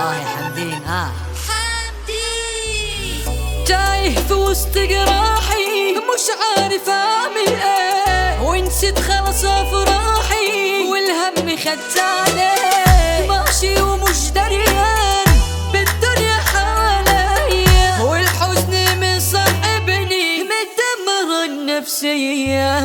الله يا حمدين ها حمدي تايه في وسط جراحي مش عارف اعمل ايه ونسيت خلاص افراحي والهم خدتاني ماشي ومش دريان بالدنيا حواليا والحزن مصاحبني مدمر النفسية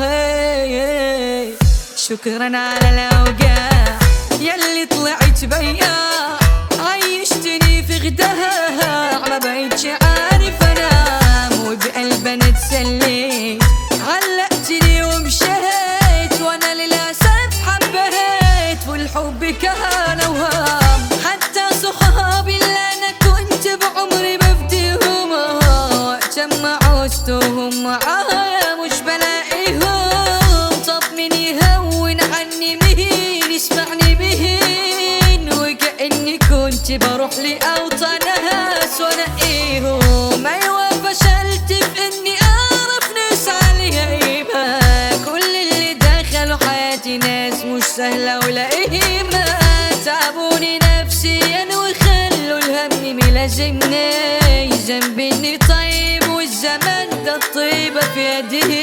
شكرا على الاوقات يلي طلعت بيا عيشتني في غداها ما بقيتش عارف انام وبقلب انا اتسليت علقتني ومشيت وانا للاسف حبيت والحب كان اوهام حتى صحابي اللي انا كنت بعمري بفديهم وقت ما عوزتهم معايا مش بلاقيهم طب مين يهون عني مين يسمعني مين وكأني كنت بروح لأوطان ناس وانقيهم ايوه فشلت في اني اعرف ناس عليها قيمة كل اللي دخلوا حياتي ناس مش سهلة ولا قيمة تعبوني نفسيا وخلوا الهم ملازمني ذنبي اني طيب والزمن ده الطيبة في يدي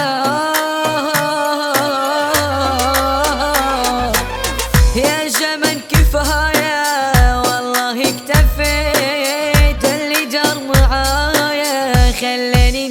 ما يا زمن كفاية والله اكتفيت اللي جار معايا خلاني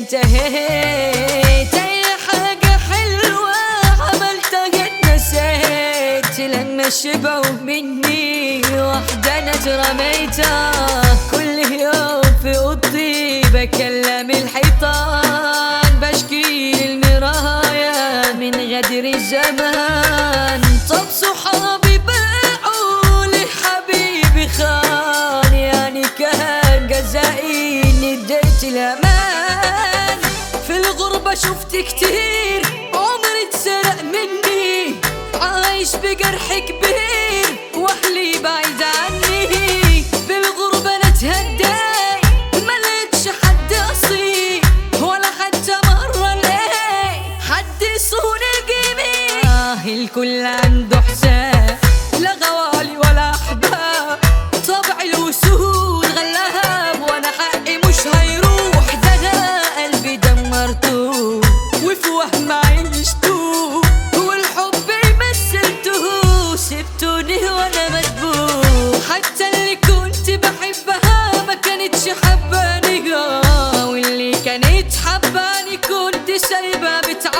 انتهيت اي حاجة حلوة عملتها اتنسيت لما شبعوا مني واحدة انا رميتها كل يوم في اوضتي بكلم الحيطان بشكي للمرايا من غدر الزمان طب صحابي باعوا لي حبيبي خان يعني كان جزائي اني اديت الامان في الغربة شفت كتير عمري اتسرق مني عايش بجرح كبير واهلي بعيد عني بالغربة انا اتهديت ما لقيتش حد اصيل ولا حتى مرة لقيت حد يصون جميل آه الكل عنده حساب لا غوالي ولا احباب طبع الوسود غلاب وانا حقي مش هيروح ده انا قلبي دمرته وفي وهم عيشته والحب مثلته سبتوني وانا مدبوح حتى اللي كنت بحبها ما كانتش حباني آه، واللي كانت حباني كنت سايبة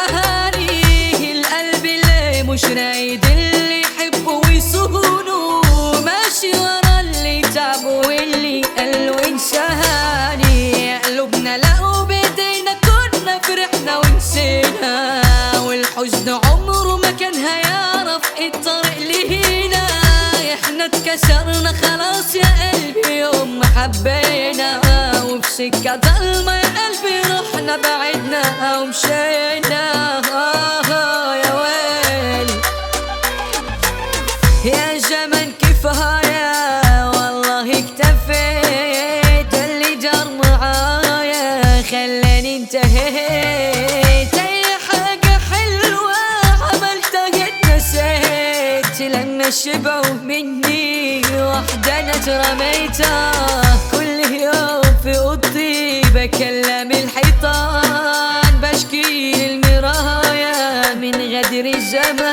بتعاني القلب اللي مش رايد اللي يحبه ويصونه ماشي ورا اللي تعبه واللي قاله انساني قلوبنا لقوا بايدينا كنا فرحنا ونسينا والحزن عمره ما كان هيعرف الطريق لينا احنا اتكسرنا خلاص يا قلبي يوم ما حبينا وفي سكة ضلمة يا قلبي رحنا بعدنا ومشينا يا ويلي يا زمن كفاية والله اكتفيت اللي جار معايا خلاني انتهيت اي حاجة حلوة عملتها اتنسيت لما شبعوا مني واحدة انا اترميتها كل يوم في اوضتي بكلم الحيطان بشكي للمرايا من غدر الزمان